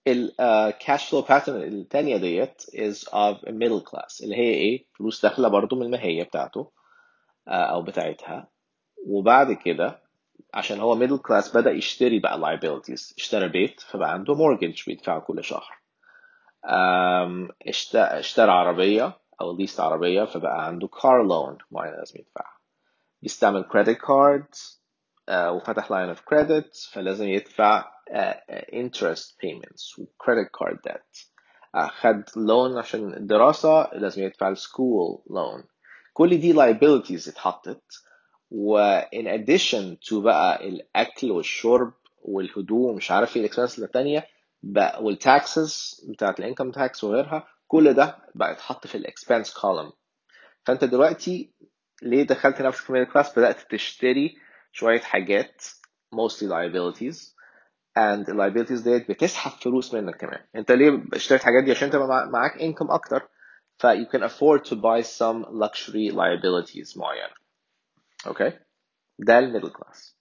الكاش فلو باترن التانية ديت is of a middle class اللي هي ايه فلوس داخلة برضو من الماهية بتاعته آه، او بتاعتها وبعد كده عشان هو middle class بدأ يشتري بقى liabilities اشترى بيت فبقى عنده mortgage بيدفعه كل شهر آم، اشت- اشترى عربية أو ليست عربية فبقى عنده car loan معين لازم يدفعها بيستعمل credit card آه، وفتح line of credit فلازم يدفع آه، آه، interest payments و credit card debt آه، خد loan عشان الدراسة لازم يدفع ال school loan كل دي liabilities اتحطت و in addition to بقى الأكل والشرب والهدوم مش عارف ايه الاكسبنس التانية بقى والتاكسز بتاعت الانكم تاكس وغيرها كل ده بقى يتحط في الاكسبنس column فانت دلوقتي ليه دخلت نفسك في middle class بدأت تشتري شوية حاجات mostly liabilities and ال liabilities ديت بتسحب فلوس منك كمان انت ليه اشتريت الحاجات دي عشان انت مع- معاك income اكتر ف you can afford to buy some luxury liabilities معينة اوكي ده ال middle class